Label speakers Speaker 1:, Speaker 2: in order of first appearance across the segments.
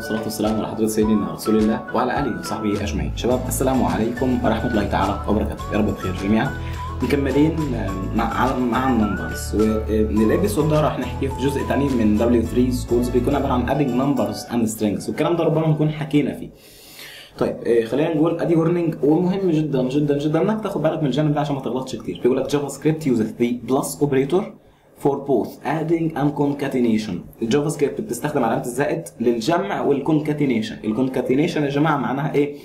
Speaker 1: والصلاة والسلام على حضرة سيدنا رسول الله وعلى آله وصحبه أجمعين. شباب السلام عليكم ورحمة الله تعالى وبركاته، يا رب بخير جميعا. مكملين مع مع النمبرز ومن الابيسود ده راح نحكي في جزء تاني من W3 سكولز بيكون عبارة عن adding numbers and strings والكلام ده ربما نكون حكينا فيه. طيب آه، خلينا نقول ادي ورنينج ومهم جدا جدا جدا انك تاخد بالك من الجانب ده عشان ما تغلطش كتير بيقول لك جافا سكريبت uses the plus operator for both adding and concatenation الجافا سكريبت بتستخدم علامه الزائد للجمع والكونكاتينيشن الكونكاتينيشن يا جماعه معناها ايه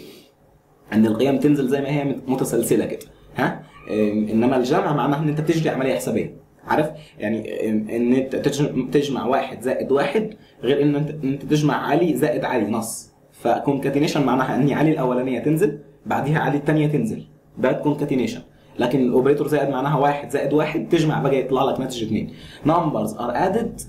Speaker 1: ان القيم تنزل زي ما هي متسلسله كده ها آم، انما الجمع معناها ان انت بتجري عمليه حسابيه عارف يعني آم، ان انت تجم- تجمع واحد زائد واحد غير ان انت إن انت تجمع علي زائد علي نص فكونكاتينيشن معناها ان علي الاولانيه تنزل بعديها علي الثانيه تنزل ده كونكاتينيشن لكن الاوبريتور زائد معناها واحد زائد واحد تجمع بقى يطلع لك ناتج اثنين numbers are added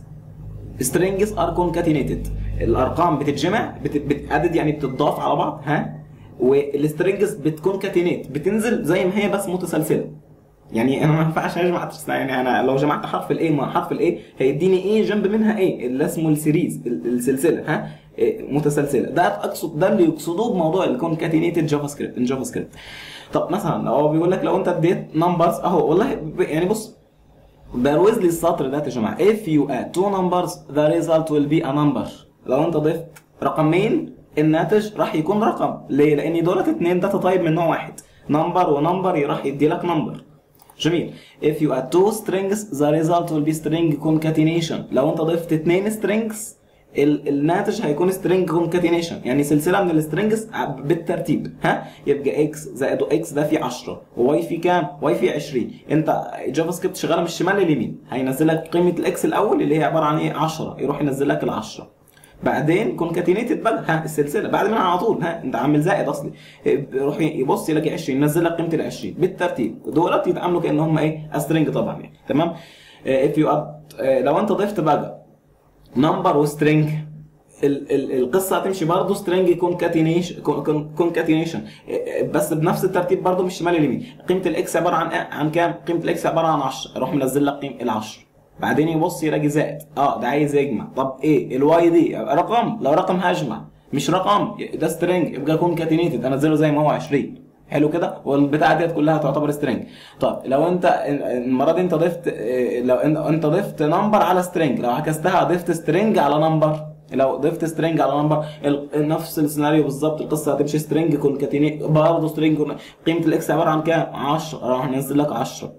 Speaker 1: strings are concatenated الارقام بتتجمع بت... بتعدد يعني بتضاف على بعض ها والسترنجز بتكونكاتينيت بتنزل زي ما هي بس متسلسله يعني انا ما ينفعش اجمع تسعة يعني انا لو جمعت حرف الاي مع حرف الاي هيديني ايه جنب منها ايه اللي اسمه السيريز ال- السلسله ها إيه، متسلسله ده اقصد ده اللي يقصدوه بموضوع الكونكاتينيتد جافا سكريبت ان جافا سكريبت طب مثلا هو بيقول لك لو انت اديت نمبرز اهو والله ب- يعني بص بروز لي السطر ده يا جماعه if you add two numbers the result will be a number لو انت ضفت رقمين الناتج راح يكون رقم ليه لان دولت اتنين داتا تايب من نوع واحد نمبر ونمبر راح يدي لك نمبر جميل if you add two strings the result will be string concatenation لو انت ضفت اتنين strings ال- الناتج هيكون string concatenation يعني سلسله من السترينجز بالترتيب ها يبقى x زائد x ده فيه 10 وy فيه كام y فيه 20 انت جافا سكريبت شغاله من الشمال لليمين هينزل لك قيمه الاكس الاول اللي هي عباره عن ايه 10 يروح ينزل لك ال 10 بعدين كونكاتينيتد بقى ها السلسله بعد منها على طول ها انت عامل زائد اصلي يروح يبص يلاقي 20 ينزل لك قيمه ال 20 بالترتيب دولت يتعاملوا كان هم ايه سترينج طبعا يعني تمام اف يو لو انت ضفت بقى نمبر وسترينج ال- ال- القصه هتمشي برضه سترينج كونكاتينيشن كونكاتينيشن بس بنفس الترتيب برضه من الشمال لليمين قيمه الاكس عباره عن عن كام قيمه الاكس عباره عن 10 اروح منزل لك قيمه ال 10 بعدين يبص يلاقي زائد اه ده عايز يجمع طب ايه الواي دي رقم لو رقم هجمع مش رقم ده سترينج يبقى كونكاتينيتد انزله زي ما هو 20 حلو كده والبتاعه ديت كلها تعتبر سترينج طب لو انت المره دي انت ضفت اه، لو انت انت ضفت نمبر على سترينج لو عكستها ضفت سترينج على نمبر لو ضفت سترينج على نمبر ال- نفس السيناريو بالظبط القصه هتمشي سترينج كونكاتينيت برضه سترينج قيمه الاكس عباره عن كام 10 راح ننزل لك 10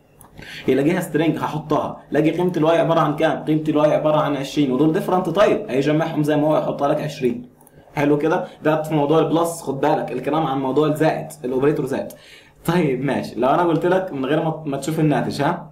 Speaker 1: يلاقيها سترينج هحطها لاقي قيمه الواي عباره عن كام قيمه الواي عباره عن 20 ودول ديفرنت تايب هيجمعهم زي ما هو يحطها لك 20 حلو كده ده في موضوع البلس خد بالك الكلام عن موضوع الزائد الاوبريتور زائد طيب ماشي لو انا قلت لك من غير ما ما تشوف الناتج ها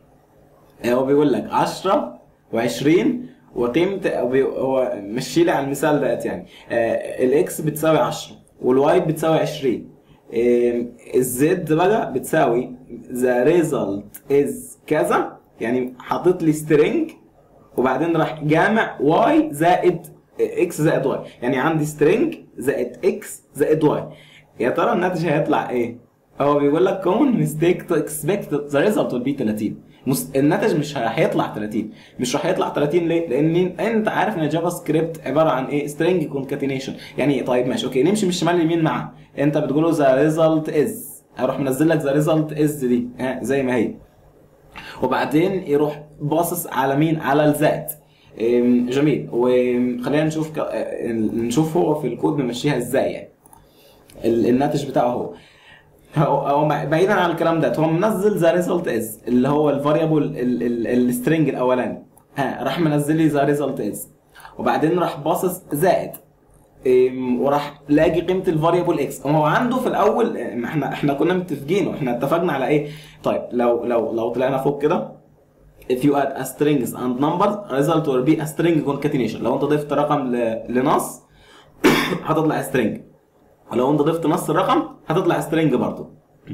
Speaker 1: هو بيقول لك 10 و20 وقيمه أو بي- هو مشي لي على المثال ديت يعني آه الاكس بتساوي 10 والواي بتساوي 20 آه الزد بقى بتساوي ذا ريزلت از كذا يعني حاطط لي سترينج وبعدين راح جامع واي زائد اكس زائد واي يعني عندي سترينج زائد اكس زائد واي يا ترى الناتج هيطلع ايه؟ هو بيقول لك common mistake to expect the result will be 30 مست... الناتج مش ه- هيطلع 30 مش راح يطلع 30 ليه؟ لان انت عارف ان الجافا سكريبت عباره عن ايه؟ string concatenation يعني إيه؟ طيب ماشي اوكي نمشي من الشمال لليمين معاه انت بتقول له the result is هروح منزل لك the result is دي ها زي ما هي وبعدين يروح باصص على مين على الزائد أم، جميل وخلينا نشوف ك... أه، نشوف هو في الكود ممشيها ازاي يعني ال- الناتج بتاعه هو هو هو بعيدا عن الكلام ده هو منزل ذا ريزلت از اللي هو الفاريبل السترنج الاولاني ها راح منزل لي ذا ريزلت از وبعدين راح باصص زائد إم، وراح لاقي قيمه الفاريبل اكس هو عنده في الاول إم، احنا احنا كنا متفقين واحنا اتفقنا على ايه طيب لو لو لو طلعنا فوق كده if you add a strings and numbers result will be a string concatenation لو انت ضفت رقم ل- لنص هتطلع string ولو انت ضفت نص الرقم هتطلع string برضه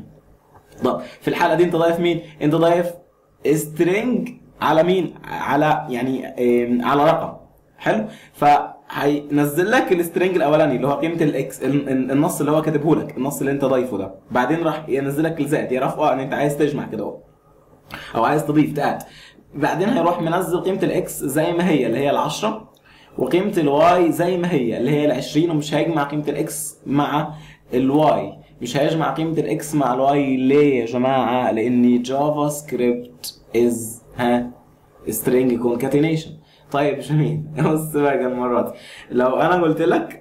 Speaker 1: طب في الحاله دي انت ضايف مين انت ضايف string على مين على يعني ام، على رقم حلو فهينزل لك السترنج الاولاني اللي هو قيمه الاكس ال- ال- النص اللي هو كاتبه لك النص اللي انت ضايفه ده بعدين راح ينزل لك الزائد يعرف اه ان انت عايز تجمع كده اهو او عايز تضيف تقعد بعدين هيروح منزل قيمه الاكس زي ما هي اللي هي ال 10 وقيمه الواي زي ما هي اللي هي ال 20 ومش هيجمع قيمه الاكس مع الواي مش هيجمع قيمه الاكس مع الواي ليه يا جماعه لان جافا سكريبت از ها string concatenation طيب جميل بص بقى المره دي لو انا قلت لك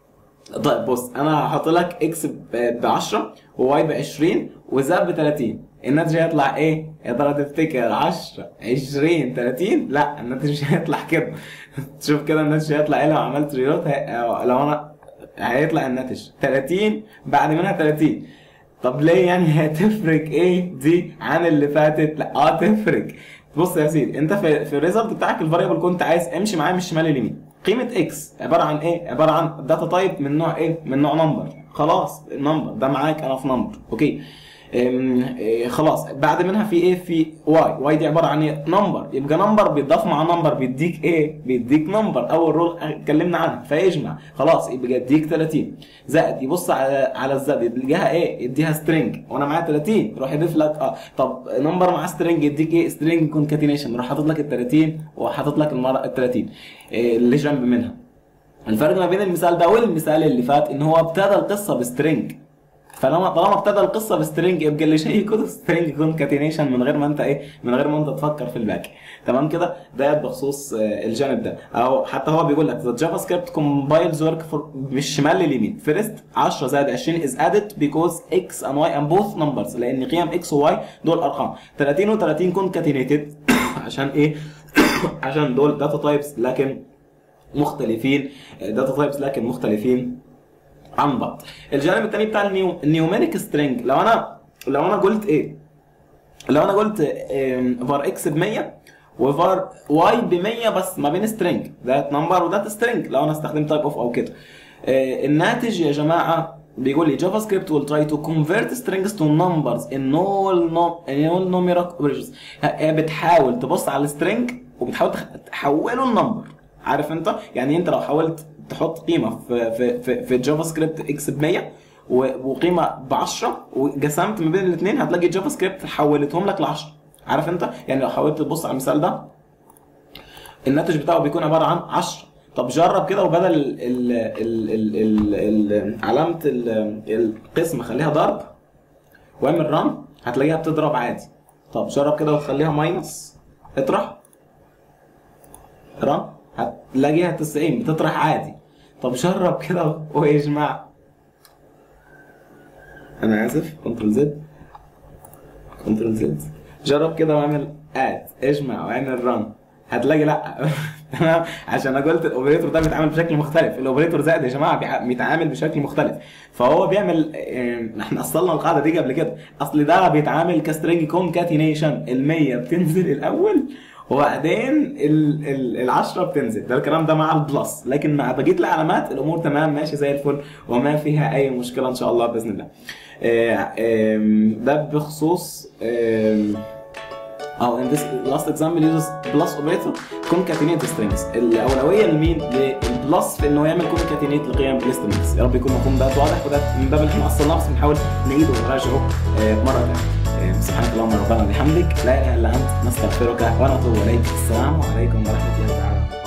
Speaker 1: طيب بص انا هحط لك اكس ب 10 وواي ب 20 وزد ب 30 الناتج هيطلع ايه؟ يا ترى تفتكر 10 20 30 لا الناتج مش هيطلع كده شوف كده الناتج هيطلع ايه لو عملت ريلوت هي... لو انا هيطلع الناتج 30 بعد منها 30 طب ليه يعني هتفرق ايه دي عن اللي فاتت؟ لا اه تفرق بص يا سيدي انت في في الريزلت بتاعك الفاريبل كنت عايز امشي معاه من الشمال لليمين قيمه اكس عباره عن ايه عباره عن داتا تايب من نوع ايه من نوع نمبر خلاص النمبر ده معاك انا في نمبر اوكي ام، اه، خلاص بعد منها في ايه في واي واي دي عباره عن ايه نمبر يبقى نمبر بيتضاف مع نمبر بيديك ايه بيديك نمبر اول رول اتكلمنا عنها فيجمع خلاص يبقى يديك 30 زائد يبص على على الزائد يديها ايه يديها سترينج وانا معايا 30 يروح يضيف لك اه طب نمبر مع سترينج يديك ايه سترينج كونكاتينيشن يروح حاطط لك ال 30 وحاطط لك المره ال 30 إيه اللي جنب منها الفرق ما بين المثال ده والمثال اللي فات ان هو ابتدى القصه بسترينج فلما طالما ابتدى القصه بسترينج يبقى اللي شيء كده سترينج كونكاتينيشن من غير ما انت ايه من غير ما انت تفكر في الباقي تمام كده ده بخصوص آه، الجانب ده او حتى هو بيقول لك the javascript compiles work for من الشمال لليمين فيرست 10 زائد 20 is added because x and y and both numbers لان قيم x و y دول ارقام 30 و 30 concatenated عشان ايه عشان دول داتا تايبس لكن مختلفين داتا تايبس لكن مختلفين عن بعض الجانب الثاني بتاع النيو النيوميريك سترينج لو انا لو انا قلت ايه لو انا قلت فار اكس ب 100 وفار واي ب 100 بس ما بين سترينج ذات نمبر وذات سترينج لو انا استخدمت تايب اوف او كده آه، الناتج يا جماعه بيقول لي جافا سكريبت will try to convert strings to numbers in all num in all numeric operations هي بتحاول تبص على السترينج وبتحاول تخ- تحوله لنمبر عارف انت يعني انت لو حاولت تحط قيمه في في في, في جافا سكريبت اكس ب 100 و- وقيمه ب 10 وقسمت ما بين الاثنين هتلاقي جافا سكريبت حولتهم لك ل 10 عارف انت يعني لو حاولت تبص على المثال ده الناتج بتاعه بيكون عباره عن 10 طب جرب كده وبدل ال ال ال ال ال ال علامه ال- القسم خليها ضرب واعمل ران هتلاقيها بتضرب عادي طب جرب كده وتخليها ماينس اطرح ران هتلاقيها 90 بتطرح عادي طب جرب كده واجمع انا اسف كنترول زد كنترول زد جرب كده واعمل اد اجمع واعمل ران هتلاقي لا تمام عشان انا قلت الاوبريتور ده بيتعامل بشكل مختلف الاوبريتور زائد يا جماعه بيع- بيتعامل بشكل مختلف فهو بيعمل آه، احنا اصلنا القاعده دي قبل كده اصل ده بيتعامل كسترينج كونكاتينيشن ال100 بتنزل الاول وبعدين ال ال العشرة بتنزل ده الكلام ده مع البلس لكن مع بقيه العلامات الامور تمام ماشي زي الفل وما فيها اي مشكله ان شاء الله باذن الله آه، آم، ده بخصوص آم، او in this last example uses plus operator concatenate strings الاولويه لمين؟ للبلس في انه يعمل concatenate لقيم السترينجز يا رب يكون مفهوم ده واضح وده من باب اللي احنا اصلناه بس بنحاول نعيده ونراجعه آه، مره ثانيه آه، سبحانك اللهم ربنا وبحمدك لا اله الا انت نستغفرك ونتوب اليك السلام عليكم ورحمه الله تعالى